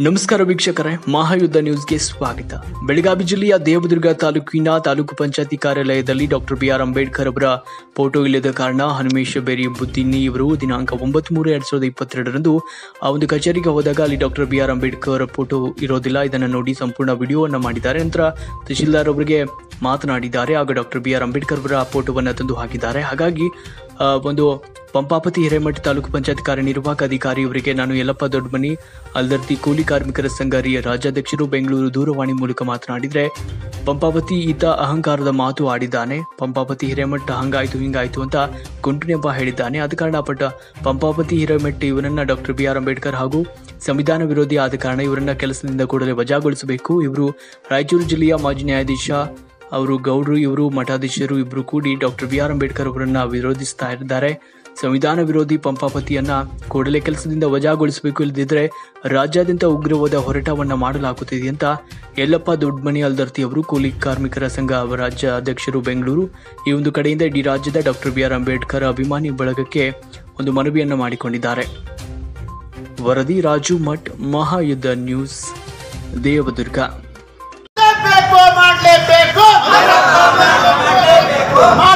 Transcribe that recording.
ನಮಸ್ಕಾರ ವೀಕ್ಷಕರೇ ಮಹಾಯುದ್ಧ ನ್ಯೂಸ್ಗೆ ಸ್ವಾಗತ ಬೆಳಗಾವಿ ಜಿಲ್ಲೆಯ ದೇವದುರ್ಗ ತಾಲೂಕಿನ ತಾಲೂಕು ಪಂಚಾಯತಿ ಕಾರ್ಯಾಲಯದಲ್ಲಿ ಡಾಕ್ಟರ್ ಬಿಆರ್ ಅಂಬೇಡ್ಕರ್ ಅವರ ಫೋಟೋ ಇಲ್ಲದ ಕಾರಣ ಹನುಮೇಶ ಬೇರಿ ಬುದ್ದಿನ್ನಿ ಇವರು ದಿನಾಂಕ ಒಂಬತ್ತು ಮೂರು ಎರಡ್ ಸಾವಿರದ ಇಪ್ಪತ್ತೆರಡರಂದು ಆ ಒಂದು ಕಚೇರಿಗೆ ಹೋದಾಗ ಅಲ್ಲಿ doctor B R Ambedkar photo ಇರೋದಿಲ್ಲ ಇದನ್ನು ನೋಡಿ ಸಂಪೂರ್ಣ ವಿಡಿಯೋವನ್ನು ಮಾಡಿದ್ದಾರೆ ನಂತರ ತಹಶೀಲ್ದಾರ್ ಅವರಿಗೆ ಮಾತನಾಡಿದ್ದಾರೆ ಆಗ ಡಾಕ್ಟರ್ ಬಿ ಆರ್ ಅಂಬೇಡ್ಕರ್ ಅವರ ಫೋಟೋವನ್ನು ತಂದು ಹಾಕಿದ್ದಾರೆ ಹಾಗಾಗಿ ಆ, ಒಂದು ಪಂಪಾಪತಿ ಹಿರೇಮಠ ತಾಲೂಕು ಪಂಚಾಯತ್ ಕಾರ್ಯನಿರ್ವಾಹಕ ಅಧಿಕಾರಿಯವರಿಗೆ ನಾನು ಯಲ್ಲಪ್ಪ ದೊಡ್ಡಮನಿ ಅಲ್ದರ್ತಿ ಕೂಲಿ ಕಾರ್ಮಿಕರ ಸಂಘ ರಿಯ ರಾಜ್ಯಾಧ್ಯಕ್ಷರು ಬೆಂಗಳೂರು ದೂರವಾಣಿ ಮೂಲಕ ಮಾತನಾಡಿದ್ರೆ ಪಂಪಾಪತಿ ಈತ ಅಹಂಕಾರದ ಮಾತು ಆಡಿದ್ದಾನೆ ಪಂಪಾಪತಿ ಹಿರೇಮಠ ಹಂಗಾಯ್ತು ಹಿಂಗಾಯ್ತು ಅಂತ ಕುಂಟು ನೆಪ ಹೇಳಿದ್ದಾನೆ ಆದ ಕಾರಣ ಪಟ್ಟ ಪಂಪಾಪತಿ ಹಿರೇಮಠ ಇವರನ್ನ ಡಾಕ್ಟರ್ ಬಿ ಆರ್ ಅಂಬೇಡ್ಕರ್ ಹಾಗೂ ಸಂವಿಧಾನ ವಿರೋಧಿ ಆದ ಕಾರಣ ಇವರನ್ನ ಕೆಲಸದಿಂದ ಕೂಡಲೇ ವಜಾಗೊಳಿಸಬೇಕು ಇವರು ರಾಯಚೂರು ಜಿಲ್ಲೆಯ ಮಾಜಿ ನ್ಯಾಯಾಧೀಶ ಅವರು ಗೌಡ್ರು ಇವರು ಮಠಾಧೀಶರು ಇಬ್ರು ಕೂಡಿ ಡಾಕ್ಟರ್ ಬಿ ಆರ್ ಅಂಬೇಡ್ಕರ್ ಅವರನ್ನ ವಿರೋಧಿಸ್ತಾ ಇದ್ದಾರೆ ಸಂವಿಧಾನ ವಿರೋಧಿ ಪಂಪಾಪತಿಯನ್ನ ಕೂಡಲೇ ಕೆಲಸದಿಂದ ವಜಾಗೊಳಿಸಬೇಕು ಇಲ್ಲದಿದ್ದರೆ ರಾಜ್ಯಾದ್ಯಂತ ಉಗ್ರವಾದ ಹೋರಾಟವನ್ನ ಮಾಡಲಾಗುತ್ತಿದೆ ಅಂತ ಯಲ್ಲಪ್ಪ ದೊಡ್ಡಮನಿ ಅಲ್ದರ್ತಿ ಅವರು ಕೂಲಿ ಕಾರ್ಮಿಕರ ಸಂಘ ರಾಜ್ಯ ಅಧ್ಯಕ್ಷರು ಬೆಂಗಳೂರು ಈ ಒಂದು ಕಡೆಯಿಂದ ಇಡೀ ರಾಜ್ಯದ ಡಾಕ್ಟರ್ ಬಿ ಆರ್ ಅಂಬೇಡ್ಕರ್ ಅಭಿಮಾನಿ ಬಳಗಕ್ಕೆ ಒಂದು ಮನವಿಯನ್ನು ಮಾಡಿಕೊಂಡಿದ್ದಾರೆ ವರದಿ ರಾಜು ಮಠ್ ಮಹಾಯುದ್ಧ ನ್ಯೂಸ್ ದೇವದುರ್ಗ ಮಾಡಲೇಬೇಕು ಮಾಡಲೇಬೇಕು